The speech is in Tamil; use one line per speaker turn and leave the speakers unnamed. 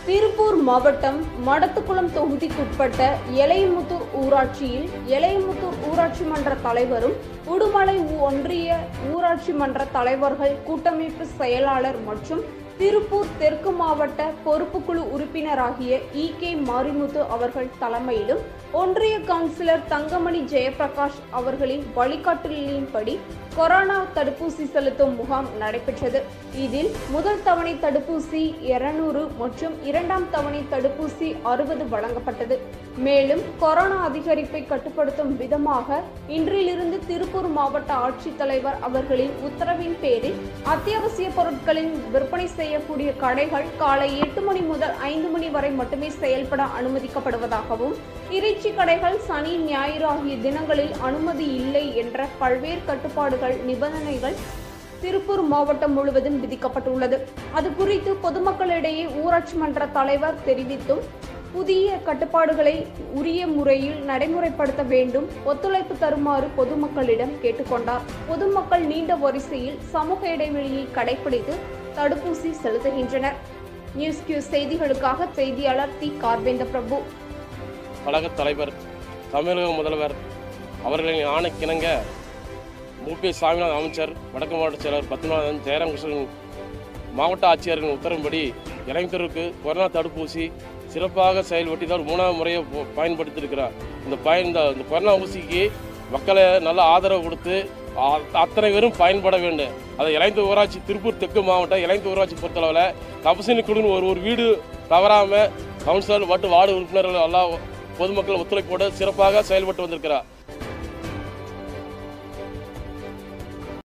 திருப்பூர் மாவட்டம் மடத்துக்குளம் தொகுதிக்குட்பட்ட எலையமுத்தூர் ஊராட்சியில் எலையமுத்தூர் ஊராட்சி மன்ற தலைவரும் உடுமலை ஒன்றிய ஊராட்சி மன்ற தலைவர்கள் கூட்டமைப்பு செயலாளர் மற்றும் திருப்பூர் தெற்கு மாவட்ட பொறுப்புக்குழு உறுப்பினராகிய இ கே மாரிமுத்து அவர்கள் தலைமையிலும் ஒன்றிய கவுன்சிலர் தங்கமணி ஜெயபிரகாஷ் அவர்களின் வழிகாட்டுதலின்படி கொரோனா தடுப்பூசி செலுத்தும் முகாம் நடைபெற்றது இதில் முதல் தவணை தடுப்பூசி இருநூறு மற்றும் இரண்டாம் தவணை தடுப்பூசி அறுபது வழங்கப்பட்டது மேலும் கொரோனா அதிகரிப்பை கட்டுப்படுத்தும் விதமாக இன்றிலிருந்து திருப்பூர் மாவட்ட ஆட்சித்தலைவர் அவர்களின் உத்தரவின் பேரில் அத்தியாவசிய பொருட்களின் விற்பனை செய்யக்கூடிய கடைகள் காலை எட்டு மணி முதல் ஐந்து மணி வரை மட்டுமே செயல்பட அனுமதிக்கப்படுவதாகவும் இறைச்சி கடைகள் சனி ஞாயிறு ஆகிய தினங்களில் அனுமதி இல்லை என்ற பல்வேறு கட்டுப்பாடுகள் நிபந்தனைகள் திருப்பூர் மாவட்டம் முழுவதும் விதிக்கப்பட்டுள்ளது அது குறித்து பொதுமக்களிடையே ஊராட்சி மன்ற தலைவர் தெரிவித்தும் புதிய கட்டுப்பாடுகளை உரிய முறையில் நடைமுறைப்படுத்த வேண்டும் ஒத்துழைப்பு தருமாறு பொதுமக்களிடம் கேட்டுக்கொண்டார் பொதுமக்கள் நீண்ட வரிசையில் சமூக இடைவெளியை கடைபிடித்து தடுப்பூசி செலுத்துகின்றனர் நியூஸ் கியூ செய்திகளுக்காக செய்தியாளர் தி கார்பேந்த பிரபு
கழக தலைவர் தமிழக முதல்வர் அவர்களின் ஆணைக்கிணங்க மூப்பி சாமிநாதன் அமைச்சர் வடக்கு மாவட்ட செயலர் பத்மநாதன் ஜெயராமகிருஷ்ணன் மாவட்ட ஆட்சியரின் உத்தரவுப்படி இளைஞருக்கு கொரோனா தடுப்பூசி சிறப்பாக செயல்படுத்திதான் மூணாவது முறையை ப- பயன்படுத்தியிருக்கிறார் இந்த பயன் இந்த இந்த கொரோனா ஊசிக்கு மக்களை நல்ல ஆதரவு கொடுத்து அ- அத்தனை பேரும் பயன்பட வேண்டும் அதை இளைஞர் ஊராட்சி திருப்பூர் தெற்கு மாவட்டம் இளைஞர் ஊராட்சி பொறுத்தளவில் தபசினி குழுன்னு ஒரு ஒரு வீடு தவறாமல் கவுன்சிலர் மற்றும் வார்டு உறுப்பினர்கள் எல்லாம் பொதுமக்கள் ஒத்துழைப்போடு சிறப்பாக செயல்பட்டு வந்திருக்கிறார்